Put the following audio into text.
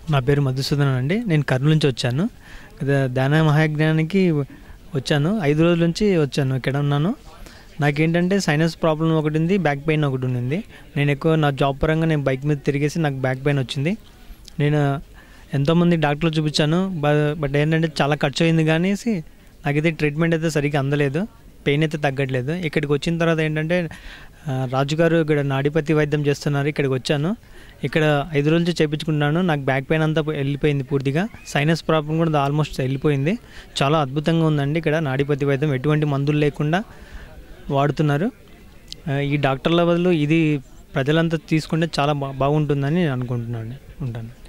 నా పేరు మధుసూదన్ అండి నేను కర్నూలు నుంచి వచ్చాను గత ధ్యాన మహాజ్ఞానికి వచ్చాను ఐదు రోజుల నుంచి వచ్చాను ఇక్కడ ఉన్నాను నాకేంటంటే సైనస్ ప్రాబ్లం ఒకటి ఉంది బ్యాక్ పెయిన్ ఒకటి ఉంది నేను ఎక్కువ నా జాబ్ పరంగా నేను బైక్ మీద తిరిగేసి నాకు బ్యాక్ పెయిన్ వచ్చింది నేను ఎంతోమంది డాక్టర్లు చూపించాను బ- బట్ ఏంటంటే చాలా ఖర్చు అయింది కానీ నాకైతే ట్రీట్మెంట్ అయితే సరిగ్గా అందలేదు పెయిన్ అయితే తగ్గట్లేదు ఇక్కడికి వచ్చిన తర్వాత ఏంటంటే ఆ, రాజు గారు ఇక్కడ నాడిపతి వైద్యం చేస్తున్నారు ఇక్కడికి వచ్చాను ఇక్కడ ఐదు రోజులు చేయించుకున్నాను నాకు బ్యాక్ పెయిన్ అంతా వెళ్ళిపోయింది పూర్తిగా సైనస్ ప్రాబ్లం కూడా ఆల్మోస్ట్ వెళ్ళిపోయింది చాలా అద్భుతంగా ఉందండి ఇక్కడ నాడిపతి వైద్యం ఎటువంటి మందులు లేకుండా వాడుతున్నారు ఆ, ఈ డాక్టర్ల బదులు ఇది ప్రజలంతా తీసుకుంటే చాలా బా బాగుంటుందని నేను అనుకుంటున్నాను ఉంటాను